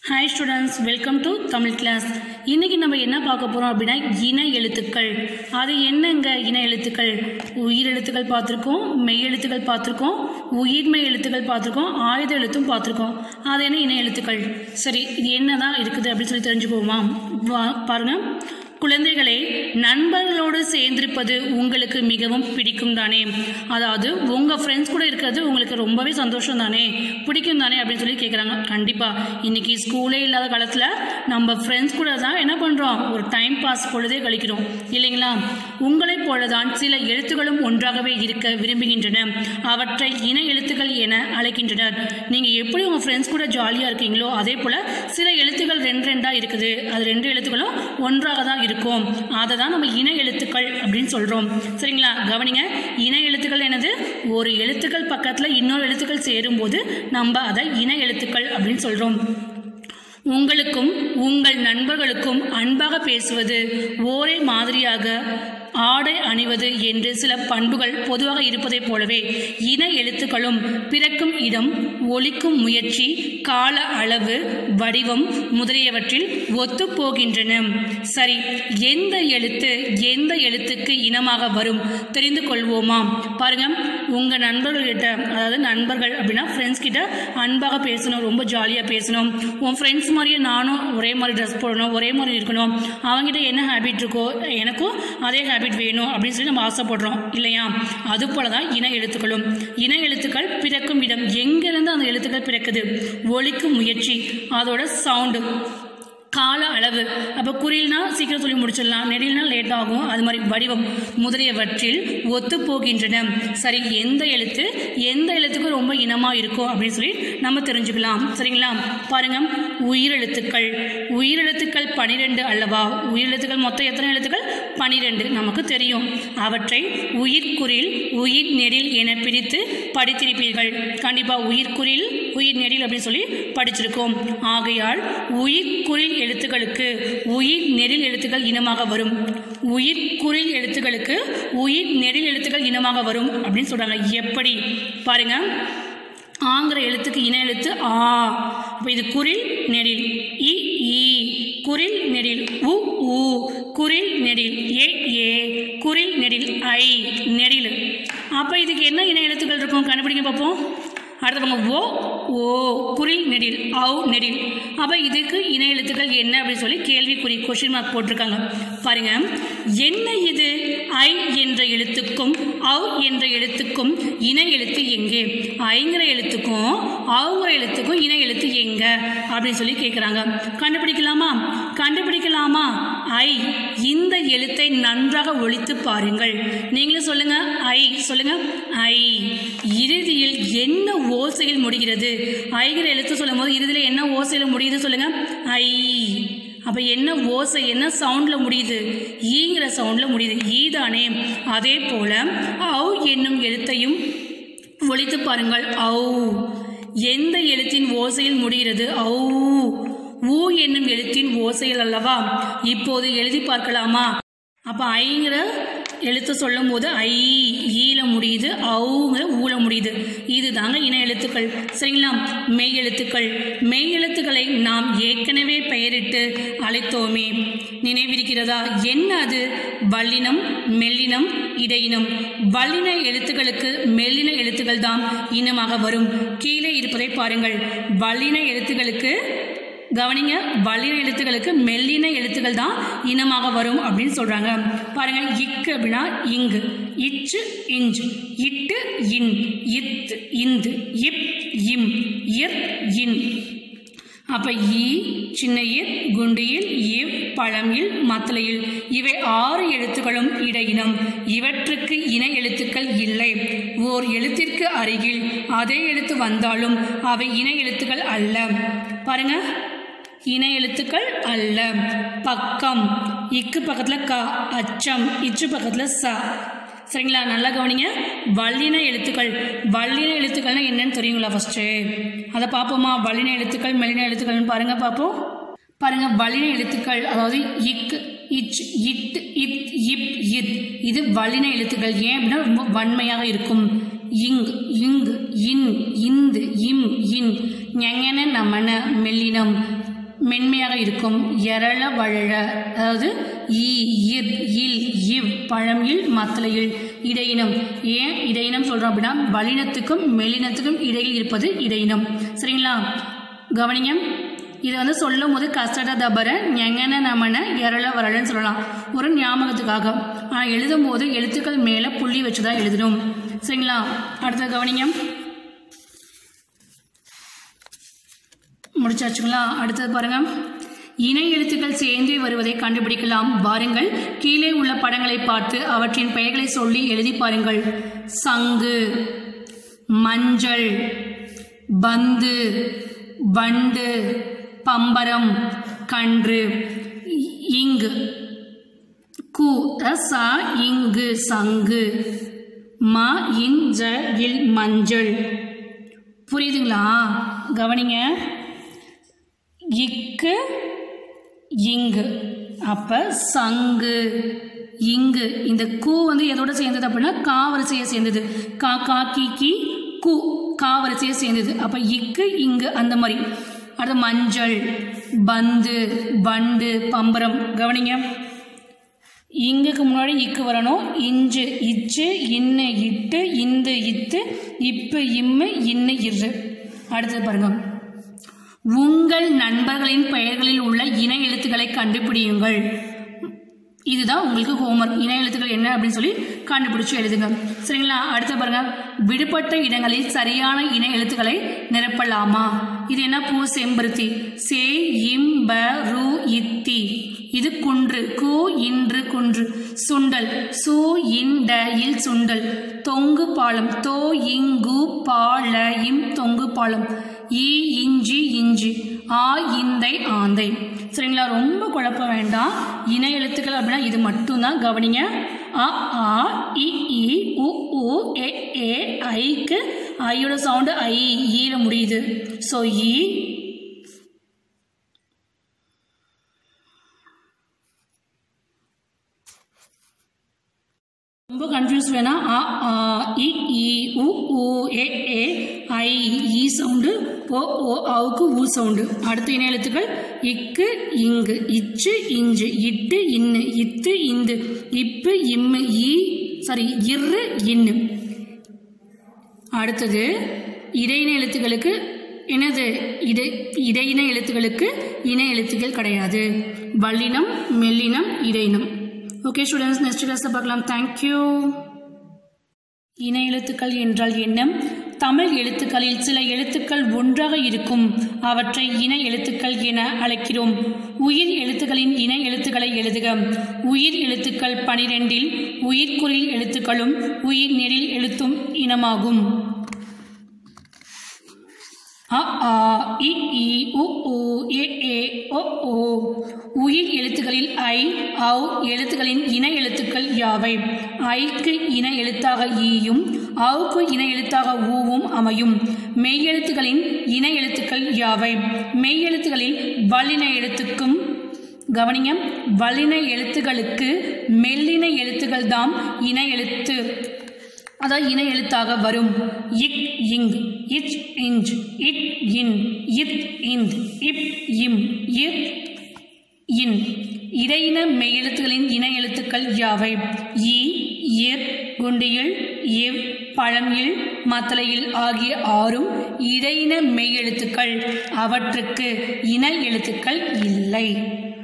hi students welcome to Tamil class இன்றைக்கி நம்ம என்ன பார்க்க போகிறோம் அப்படின்னா இன எழுத்துக்கள் அது என்னங்க இன எழுத்துக்கள் உயிர் எழுத்துக்கள் பார்த்துருக்கோம் மெய் எழுத்துக்கள் பார்த்துருக்கோம் உயிர்மெய் எழுத்துக்கள் பார்த்துருக்கோம் ஆயுத எழுத்தும் பார்த்துருக்கோம் அது என்ன இன எழுத்துக்கள் சரி இது என்ன தான் இருக்குது அப்படின்னு சொல்லி தெரிஞ்சுக்குவோமா வா பாருங்கள் குழந்தைகளே நண்பர்களோடு சேர்ந்திருப்பது உங்களுக்கு மிகவும் பிடிக்கும் தானே அதாவது உங்கள் ஃப்ரெண்ட்ஸ் கூட இருக்கிறது உங்களுக்கு ரொம்பவே சந்தோஷம் தானே பிடிக்கும் தானே அப்படின்னு சொல்லி கேட்குறாங்க கண்டிப்பாக இன்றைக்கி ஸ்கூலே இல்லாத காலத்தில் நம்ம ஃப்ரெண்ட்ஸ் கூட தான் என்ன பண்ணுறோம் ஒரு டைம் பாஸ் பொழுதே கழிக்கிறோம் இல்லைங்களா உங்களைப் போல தான் சில எழுத்துக்களும் ஒன்றாகவே இருக்க விரும்புகின்றன அவற்றை இன எழுத்துக்கள் என அழைக்கின்றனர் நீங்கள் எப்படி உங்கள் ஃப்ரெண்ட்ஸ் கூட ஜாலியாக இருக்கீங்களோ அதே போல் சில எழுத்துக்கள் ரெண்டு ரெண்டாக இருக்குது அது ரெண்டு எழுத்துக்களும் ஒன்றாக தான் இருக்கும் அதை தான் நம்ம இன எழுத்துக்கள் அப்படின்னு சொல்கிறோம் சரிங்களா கவனிங்க இன எழுத்துக்கள் என்னது ஒரு எழுத்துக்கள் பக்கத்தில் இன்னொரு எழுத்துக்கள் சேரும்போது நம்ம அதை இன எழுத்துக்கள் அப்படின்னு சொல்கிறோம் உங்களுக்கும் உங்கள் நண்பர்களுக்கும் அன்பாக பேசுவது ஒரே மாதிரியாக ஆடை அணிவது என்று சில பண்புகள் பொதுவாக இருப்பதைப் போலவே இன எழுத்துக்களும் பிறக்கும் இடம் ஒலிக்கும் முயற்சி கால அளவு வடிவம் முதலியவற்றில் ஒத்துப்போகின்றன சரி எந்த எழுத்து எந்த எழுத்துக்கு இனமாக வரும் தெரிந்து கொள்வோமா பாருங்க உங்க நண்பர்கள்கிட்ட அதாவது நண்பர்கள் அப்படின்னா ஃப்ரெண்ட்ஸ் கிட்ட அன்பாக பேசணும் ரொம்ப ஜாலியாக பேசணும் உன் ஃப்ரெண்ட்ஸ் மாதிரியே நானும் ஒரே மாதிரி ட்ரெஸ் போடணும் ஒரே மாதிரி இருக்கணும் அவங்ககிட்ட என்ன ஹேபிட் இருக்கோ எனக்கும் அதே ஹேபிட் வேணும் அப்படின்னு சொல்லி நம்ம ஆசைப்படுறோம் இல்லையா அது போல தான் இன எழுத்துக்களும் இன எழுத்துக்கள் பிறக்கும் இடம் எங்கேருந்து அந்த எழுத்துக்கள் பிறக்குது ஒலிக்கும் முயற்சி அதோட சவுண்டு கால அளவு அப்போ குறில்னா சீக்கிரம் சொல்லி முடிச்சிடலாம் நெடில்னா லேட் ஆகும் அது மாதிரி வடிவம் முதலியவற்றில் ஒத்து போகின்றன சரி எந்த எழுத்து எந்த எழுத்துக்கு ரொம்ப இனமாக இருக்கும் அப்படின்னு சொல்லி நம்ம தெரிஞ்சுக்கலாம் சரிங்களா பாருங்க உயிரெழுத்துக்கள் உயிரெழுத்துக்கள் பனிரெண்டு அல்லவா உயிரெழுத்துக்கள் மொத்தம் எத்தனை எழுத்துக்கள் பனிரெண்டு நமக்கு தெரியும் அவற்றை உயிர்குறில் உயிர் நெடில் என பிரித்து படித்திருப்பீர்கள் கண்டிப்பாக உயிர்குறில் உயிர் நெடில் அப்படின்னு சொல்லி படிச்சிருக்கோம் ஆகையால் உயிர்குறில் எழுத்துக்களுக்கு உயிர் நெடில் எழுத்துக்கள் இனமாக வரும் உயிர் குறில் எழுத்துக்களுக்கு உயிர் நெடில் எழுத்துக்கள் இனமாக வரும் அப்படின்னு சொல்கிறாங்க எப்படி பாருங்க ஆங்கிற எழுத்துக்கு இன எழுத்து ஆ அப்போ இது குரில் நெடில் இ ஈ குரில் நெடில் உ ஊ குரில் நெடில் ஏ ஏ குரில் நெடில் ஐ நெடில் அப்போ இதுக்கு என்ன இன எழுத்துக்கள் இருக்கும் கண்டுபிடிங்க பார்ப்போம் அடுத்து பாருங்க ஓ ஓ குறில் நெடில் ஔ நெடில் அப்போ இதுக்கு இன எழுத்துக்கள் என்ன அப்படின்னு சொல்லி கேள்விக்குறி கொஷின் மார்க் போட்டிருக்காங்க பாருங்க என்ன இது ஐ என்ற எழுத்துக்கும் ஔ என்ற எழுத்துக்கும் இன எழுத்து எங்கே ஐங்கிற எழுத்துக்கும் அவுங்கிற எழுத்துக்கும் இன எழுத்து எங்க அப்படின்னு சொல்லி கேட்குறாங்க கண்டுபிடிக்கலாமா கண்டுபிடிக்கலாமா ஐ இந்த எழுத்தை நன்றாக ஒழித்து பாருங்கள் நீங்களும் சொல்லுங்க ஐ சொல்லுங்க ஐ இறுதியில் என்ன ஓசையில் முடிகிறது ஐகிற எழுத்து சொல்லும் போது இறுதியில் என்ன ஓசையில் முடியுது சொல்லுங்க ஐ அப்போ என்ன ஓசை என்ன சவுண்டில் முடியுது ஈங்கிற சவுண்டில் முடியுது ஈ தானே அதே போல் ஔ என்னும் எழுத்தையும் ஒழித்து பாருங்கள் ஔ எந்த எழுத்தின் ஓசையில் முடிகிறது ஔ ஊ என்னும் எழுத்தின் ஓசையில் அல்லவா இப்போது எழுதி பார்க்கலாமா அப்போ ஐங்கிற எழுத்து சொல்லும் போது ஐ ஈல முடியுது அவுங்கிற ஊல முடியுது இது தாங்க இன எழுத்துக்கள் சரிங்களா மெய் எழுத்துக்கள் மெய் எழுத்துக்களை நாம் ஏற்கனவே பெயரிட்டு அழைத்தோமே நினைவிருக்கிறதா என்ன அது வல்லினம் மெல்லினம் இடையினம் வல்லின எழுத்துக்களுக்கு மெல்லின எழுத்துக்கள் தான் இனமாக வரும் கீழே இருப்பதை பாருங்கள் வல்லின எழுத்துக்களுக்கு கவனிங்க வல்லின எழுத்துக்களுக்கு மெல்லின எழுத்துக்கள் தான் இனமாக வரும் அப்படின்னு சொல்கிறாங்க பாருங்க இக்கு அப்படின்னா இங்கு இச்சு இஞ்சு இட்டு இன் இத் இந்து இப் இம் இர் இன் அப்போ ஈ சின்ன இர் குண்டு இல் இவ் பழமில் மத்தலையில் இவை ஆறு எழுத்துக்களும் இடையினம் இவற்றுக்கு இன எழுத்துக்கள் இல்லை ஓர் எழுத்திற்கு அருகில் அதே எழுத்து வந்தாலும் அவை இன எழுத்துக்கள் அல்ல பாருங்க இன எழுத்துக்கள் அல்ல பக்கம் இக்கு பக்கத்தில் க அச்சம் இச்சு பக்கத்தில் ச சரிங்களா நல்லா கவனிங்க வல்லின எழுத்துக்கள் வல்லின எழுத்துக்கள்னா என்னன்னு தெரியுங்களா ஃபஸ்ட்டு அதை பார்ப்போமா வல்லின எழுத்துக்கள் மெல்லின எழுத்துக்கள்னு பாருங்க பார்ப்போம் பாருங்க வல்லின எழுத்துக்கள் அதாவது இக் இச் இட் இத் இப் இத் இது வல்லின எழுத்துக்கள் ஏன் அப்படின்னா ரொம்ப வன்மையாக இருக்கும் இங் இங் இன் இந்து இம் இன் ஞெங்கன நமன மெல்லினம் மென்மையாக இருக்கும் எரள வழழ அதாவது ஈ இர் இல் இவ் பழம் இல் மத்தள இல் இடையினம் ஏன் இடையினம் சொல்கிறோம் அப்படின்னா வலினத்துக்கும் மெல்லினத்துக்கும் இடையில் இருப்பது இடையினம் சரிங்களா கவனிங்க இதை வந்து சொல்லும் போது கசட தபர ஞெங்கன நமன எரள வரலன்னு சொல்லலாம் ஒரு ஞாபகத்துக்காக ஆனால் எழுதும் போது எழுத்துக்கள் மேலே புள்ளி வச்சு தான் எழுதணும் சரிங்களா அடுத்த கவனிங்க முடிச்சாச்சுங்களா அடுத்தது பாருங்க இணை எழுத்துக்கள் சேர்ந்தே வருவதை கண்டுபிடிக்கலாம் வாருங்கள் கீழே உள்ள படங்களை பார்த்து அவற்றின் பெயர்களை சொல்லி எழுதி பாருங்கள் சங்கு மஞ்சள் பந்து வண்டு பம்பரம் கன்று இ- இங்கு கு ச இங்கு சங்கு ம இஞ்ச இல் மஞ்சள் புரியுதுங்களா கவனிங்க இக்கு இங்கு அப்ப சங்கு இங்கு இந்த கூ வந்து எதோட சேர்ந்தது அப்படின்னா கா வரிசையை சேர்ந்தது கா கா கி கி கு கா வரிசையை சேர்ந்தது அப்ப இக்கு இங்கு அந்த மாதிரி அடுத்து மஞ்சள் பந்து வண்டு பம்பரம் கவனிங்க இங்குக்கு முன்னாடி இக்கு வரணும் இஞ்சு இச்சு இன்னு இட்டு இந்து இத்து இப்பு இம்மு இன்னு இரு அடுத்தது பாருங்க உங்கள் நண்பர்களின் பெயர்களில் உள்ள இன எழுத்துக்களை கண்டுபிடியுங்கள் இதுதான் உங்களுக்கு ஹோம்ஒர்க் இன எழுத்துக்கள் என்ன அப்படின்னு சொல்லி கண்டுபிடிச்சு எழுதுங்க சரிங்களா அடுத்து பாருங்க விடுபட்ட இடங்களில் சரியான இன எழுத்துக்களை நிரப்பலாமா இது என்ன பூ செம்பருத்தி சே இம் ப ரு இத்தி இது குன்று கு இன்று குன்று சுண்டல் சு இன் ட இல் சுண்டல் தொங்கு பாலம் தோ இங்கு பால இம் தொங்கு பாலம் ஈ இஞ்சி இஞ்சி ஆ இந்தை ஆந்தை சரிங்களா ரொம்ப குழப்பம் வேண்டாம் இன எழுத்துக்கள் அப்படின்னா இது மட்டும்தான் கவனிங்க அ ஆ இ இ உ உ எ ஏ ஐக்கு ஐயோட சவுண்டு ஐ ஈல முடியுது ஸோ இ ரொம்ப கன்ஃபியூஸ் வேணா அ ஆ இ இ உ உ ஏ ஏ ஐ ஈ சவுண்டு ஓ ஓ அவுக்கு ஊ சவுண்டு அடுத்த இன எழுத்துக்கள் இக்கு இங்கு இச்சு இஞ்சு இட்டு இன்னு இத்து இந்து இப்பு இம்மு ஈ சாரி இரு இன்னு அடுத்தது இடையின எழுத்துக்களுக்கு என்னது இடை இடையின எழுத்துக்களுக்கு இன எழுத்துக்கள் கிடையாது வல்லினம் மெல்லினம் இடையினம் ஓகே ஸ்டூடெண்ட்ஸ் நெக்ஸ்ட் கிளாஸில் பார்க்கலாம் தேங்க்யூ இன எழுத்துக்கள் என்றால் என்ன தமிழ் எழுத்துக்களில் சில எழுத்துக்கள் ஒன்றாக இருக்கும் அவற்றை இன எழுத்துக்கள் என அழைக்கிறோம் உயிர் எழுத்துக்களின் இன எழுத்துக்களை எழுதுக உயிர் எழுத்துக்கள் பனிரெண்டில் உயிர்க்குறில் எழுத்துக்களும் உயிர் நெடில் எழுத்தும் இனமாகும் அ ஆ இ ஈ உ ஊ எ ஏ ஒ ஓ உயிர் எழுத்துக்களில் ஐ ஔ எழுத்துக்களின் இன எழுத்துக்கள் யாவை ஐக்கு இன எழுத்தாக ஈயும் ஔக்கு இன எழுத்தாக ஊவும் அமையும் மெய்யெழுத்துக்களின் இன எழுத்துக்கள் யாவை மெய்யெழுத்துக்களில் வல்லின எழுத்துக்கும் கவனிங்க வல்லின எழுத்துக்களுக்கு மெல்லின எழுத்துக்கள் தாம் இன எழுத்து அதாவது இன எழுத்தாக வரும் இக் இங் இச் இஞ்ச் இட் இன் இத் இந்த் இப் இம் இர் இன் இடையின மெய்யெழுத்துகளின் இன எழுத்துக்கள் யாவை இ இர் குண்டியில் இவ் பழமில் மத்தளையில் ஆகிய ஆறும் இடையின மெய்யெழுத்துக்கள் அவற்றுக்கு இன எழுத்துக்கள் இல்லை